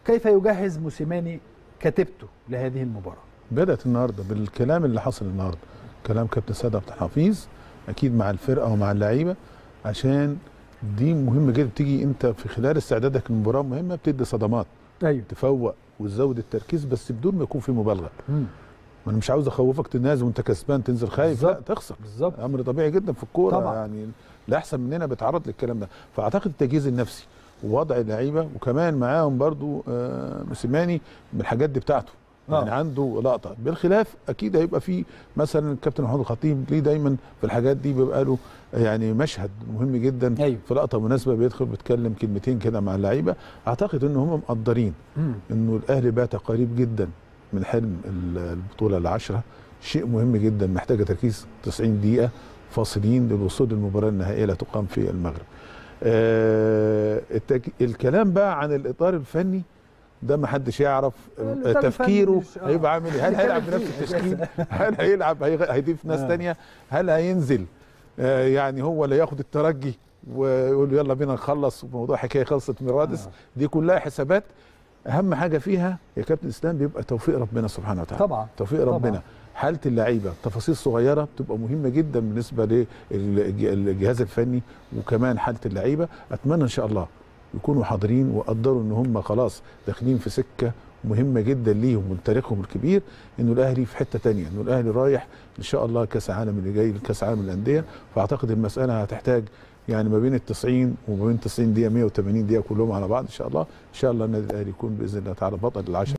كيف يجهز موسيماني كتيبته لهذه المباراه بدات النهارده بالكلام اللي حصل النهارده كلام كابتن سيد عبد الحفيظ اكيد مع الفرقه ومع اللعيبه عشان دي مهمه جدا بتيجي انت في خلال استعدادك للمباراه مهمه بتدي صدمات ايوه تفوق وتزود التركيز بس بدون ما يكون في مبالغه ما انا مش عاوز اخوفك تنازل وانت كسبان تنزل خايف لا بالظبط. تخسر بالظبط امر طبيعي جدا في الكوره طبعا. يعني لا احسن مننا بيتعرض للكلام ده فاعتقد التجهيز النفسي ووضع اللعيبه وكمان معاهم برضو آه موسيماني من الحاجات دي بتاعته آه. يعني عنده لقطه بالخلاف اكيد هيبقى في مثلا الكابتن محمود الخطيب ليه دايما في الحاجات دي بيبقى له يعني مشهد مهم جدا أيوه. في لقطه مناسبه بيدخل بيتكلم كلمتين كده مع اللعيبه اعتقد ان هم مقدرين مم. انه الاهلي بات قريب جدا من حلم ال- البطوله العشره شيء مهم جدا محتاجه تركيز 90 دقيقه فاصلين للوصول للمباراه النهائيه اللي تقام في المغرب. آه التك... الكلام بقى عن الاطار الفني ده ما حدش يعرف الإطار تفكيره الفني مش- آه. هيبقى عامل ايه هل هيلعب نتكلم بنفس فيه. التشكيل هل هيلعب هي- هيضيف ناس آه. تانية هل هينزل آه يعني هو اللي ياخد الترجي ويقول له يلا بينا نخلص وموضوع حكايه خلصت من رادس آه. دي كلها حسابات اهم حاجه فيها يا كابتن اسلام بيبقى توفيق ربنا سبحانه وتعالى طبعا توفيق طبعاً. ربنا حاله اللعيبه تفاصيل صغيره بتبقى مهمه جدا بالنسبه للجهاز الفني وكمان حاله اللعيبه اتمنى ان شاء الله يكونوا حاضرين وقدروا ان هم خلاص داخلين في سكه مهمه جدا ليهم ولتاريخهم الكبير انه الاهلي في حته تانية انه الاهلي رايح ان شاء الله كاس العالم اللي جاي لكاس العالم للانديه فاعتقد المساله هتحتاج يعني ما بين ال 90 وما بين 90 دقيقه 180 دقيقه كلهم على بعض ان شاء الله ان شاء الله النادي الاهلي يكون باذن الله تعالى بطل العشر